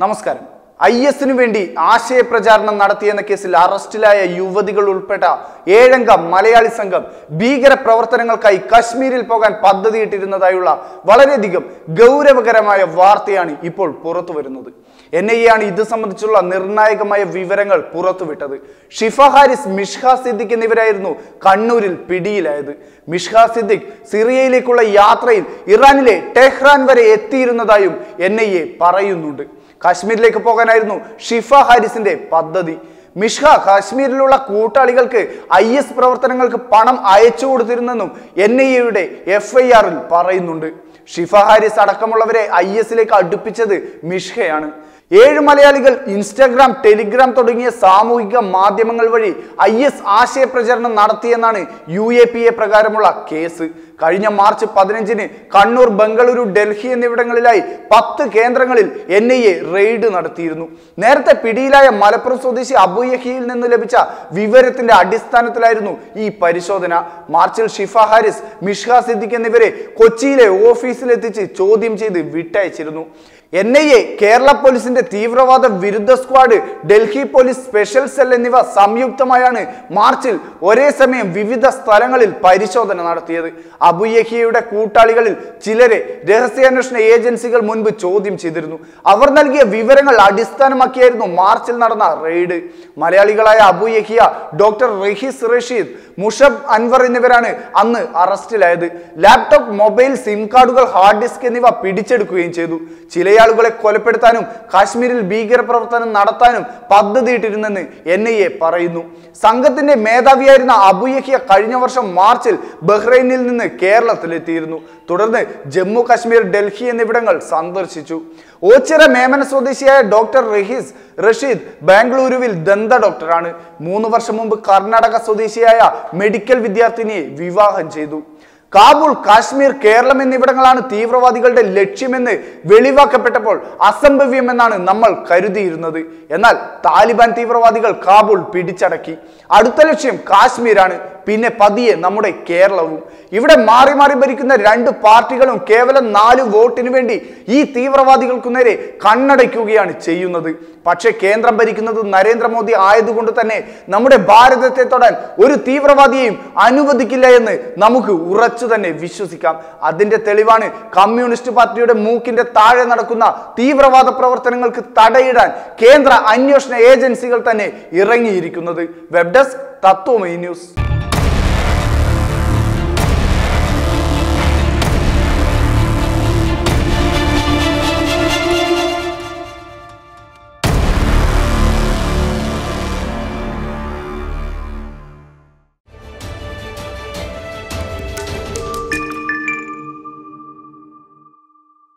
നമസ്കാരം ഐ എസിനു വേണ്ടി ആശയപ്രചാരണം നടത്തിയെന്ന കേസിൽ അറസ്റ്റിലായ യുവതികൾ ഉൾപ്പെട്ട ഏഴംഗ മലയാളി സംഘം ഭീകര പ്രവർത്തനങ്ങൾക്കായി കശ്മീരിൽ പോകാൻ പദ്ധതിയിട്ടിരുന്നതായുള്ള വളരെയധികം ഗൗരവകരമായ വാർത്തയാണ് ഇപ്പോൾ പുറത്തു വരുന്നത് എൻ ഐ എ ആണ് ഇത് സംബന്ധിച്ചുള്ള നിർണായകമായ വിവരങ്ങൾ പുറത്തുവിട്ടത് ഷിഫ ഹാരിസ് മിഷ്ഹ സിദ്ദിഖ് എന്നിവരായിരുന്നു കണ്ണൂരിൽ പിടിയിലായത് മിഷ്ഹ സിദ്ദിഖ് സിറിയയിലേക്കുള്ള യാത്രയിൽ ഇറാനിലെ ടെഹ്റാൻ വരെ എത്തിയിരുന്നതായും എൻ ഐ എ പറയുന്നുണ്ട് കാശ്മീരിലേക്ക് പോകാനായിരുന്നു ഷിഫ ഹാരിസിന്റെ പദ്ധതി മിഷ്ഹ കാശ്മീരിലുള്ള കൂട്ടാളികൾക്ക് ഐ എസ് പ്രവർത്തനങ്ങൾക്ക് പണം അയച്ചു കൊടുത്തിരുന്നെന്നും എൻ ഐ എയുടെ എഫ് ഐ ആറിൽ പറയുന്നുണ്ട് ഷിഫ ഹാരിസ് അടക്കമുള്ളവരെ ഐ എസിലേക്ക് അടുപ്പിച്ചത് മിഷ്ഹയാണ് ഏഴ് മലയാളികൾ ഇൻസ്റ്റാഗ്രാം ടെലിഗ്രാം തുടങ്ങിയ സാമൂഹിക മാധ്യമങ്ങൾ വഴി ഐ എസ് ആശയപ്രചരണം നടത്തിയെന്നാണ് യു എ പി എ പ്രകാരമുള്ള കേസ് കഴിഞ്ഞ മാർച്ച് പതിനഞ്ചിന് കണ്ണൂർ ബംഗളൂരു ഡൽഹി എന്നിവിടങ്ങളിലായി പത്ത് കേന്ദ്രങ്ങളിൽ എൻ ഐ എ റെയ്ഡ് നടത്തിയിരുന്നു നേരത്തെ പിടിയിലായ മലപ്പുറം സ്വദേശി അബുയഹിയിൽ നിന്ന് ലഭിച്ച വിവരത്തിന്റെ അടിസ്ഥാനത്തിലായിരുന്നു ഈ പരിശോധന മാർച്ചിൽ ഷിഫ ഹാരിസ് മിഷ്ഹ സിദ്ദിഖ് എന്നിവരെ കൊച്ചിയിലെ ഓഫീസിലെത്തിച്ച് ചോദ്യം ചെയ്ത് വിട്ടയച്ചിരുന്നു എൻ ഐ എ കേരള പോലീസിന്റെ തീവ്രവാദ വിരുദ്ധ squad Delhi police special cell എന്നിവ സംയുക്തമായാണ് മാർച്ചിൽ ഒരേ സമയം വിവിധ സ്ഥലങ്ങളിൽ പരിശോധന നടത്തിയത് അബുയഹിയുടെ കൂട്ടാളികളിൽ ചിലരെ രഹസ്യാന്വേഷണ ഏജൻസികൾ മുൻപ് ചോദ്യം ചെയ്തിരുന്നു അവർ നൽകിയ വിവരങ്ങൾ അടിസ്ഥാനമാക്കിയായിരുന്നു മാർച്ചിൽ നടന്ന റെയ്ഡ് മലയാളികളായ അബുയഹിയ ഡോക്ടർ റഹീസ് റഷീദ് മുഷബ് അൻവർ എന്നിവരാണ് അന്ന് അറസ്റ്റിലായത് ലാപ്ടോപ്പ് മൊബൈൽ സിം കാർഡുകൾ ഹാർഡ് ഡിസ്ക് എന്നിവ പിടിച്ചെടുക്കുകയും ചെയ്തു ചിലയാളുകളെ കൊലപ്പെടുത്താനും കാശ്മീരിൽ ഭീകരപ്രവർത്തനം നടത്താനും പദ്ധതിയിട്ടിരുന്നെന്ന് എൻ ഐ എ പറയുന്നു സംഘത്തിന്റെ മേധാവിയായിരുന്ന അബുയഹിയ കഴിഞ്ഞ വർഷം മാർച്ചിൽ ബഹ്റൈനിൽ നിന്ന് കേരളത്തിലെത്തിയിരുന്നു തുടർന്ന് ജമ്മു കാശ്മീർ ഡൽഹി എന്നിവിടങ്ങൾ സന്ദർശിച്ചു ഓച്ചിറ മേമന സ്വദേശിയായ ഡോക്ടർ റഹീസ് റഷീദ് ബാംഗ്ലൂരുവിൽ ദന്ത ഡോക്ടറാണ് മൂന്ന് വർഷം മുമ്പ് കർണാടക സ്വദേശിയായ മെഡിക്കൽ വിദ്യാർത്ഥിനിയെ വിവാഹം ചെയ്തു കാബൂൾ കാശ്മീർ കേരളം എന്നിവിടങ്ങളാണ് തീവ്രവാദികളുടെ ലക്ഷ്യമെന്ന് വെളിവാക്കപ്പെട്ടപ്പോൾ അസംഭവ്യമെന്നാണ് നമ്മൾ കരുതിയിരുന്നത് എന്നാൽ താലിബാൻ തീവ്രവാദികൾ കാബൂൾ പിടിച്ചടക്കി അടുത്ത ലക്ഷ്യം കാശ്മീരാണ് പിന്നെ പതിയെ നമ്മുടെ കേരളവും ഇവിടെ മാറി മാറി ഭരിക്കുന്ന രണ്ട് പാർട്ടികളും കേവലം നാല് വോട്ടിന് വേണ്ടി ഈ തീവ്രവാദികൾക്കു നേരെ കണ്ണടയ്ക്കുകയാണ് ചെയ്യുന്നത് പക്ഷെ കേന്ദ്രം ഭരിക്കുന്നത് നരേന്ദ്രമോദി ആയതുകൊണ്ട് തന്നെ നമ്മുടെ ഭാരതത്തെ തൊടാൻ ഒരു തീവ്രവാദിയെയും അനുവദിക്കില്ല എന്ന് നമുക്ക് ഉറച്ചു തന്നെ വിശ്വസിക്കാം അതിന്റെ തെളിവാണ് കമ്മ്യൂണിസ്റ്റ് പാർട്ടിയുടെ മൂക്കിന്റെ താഴെ നടക്കുന്ന തീവ്രവാദ പ്രവർത്തനങ്ങൾക്ക് തടയിടാൻ കേന്ദ്ര അന്വേഷണ ഏജൻസികൾ തന്നെ ഇറങ്ങിയിരിക്കുന്നത് വെബ് ഡെസ്ക് തത്വമൈ ന്യൂസ്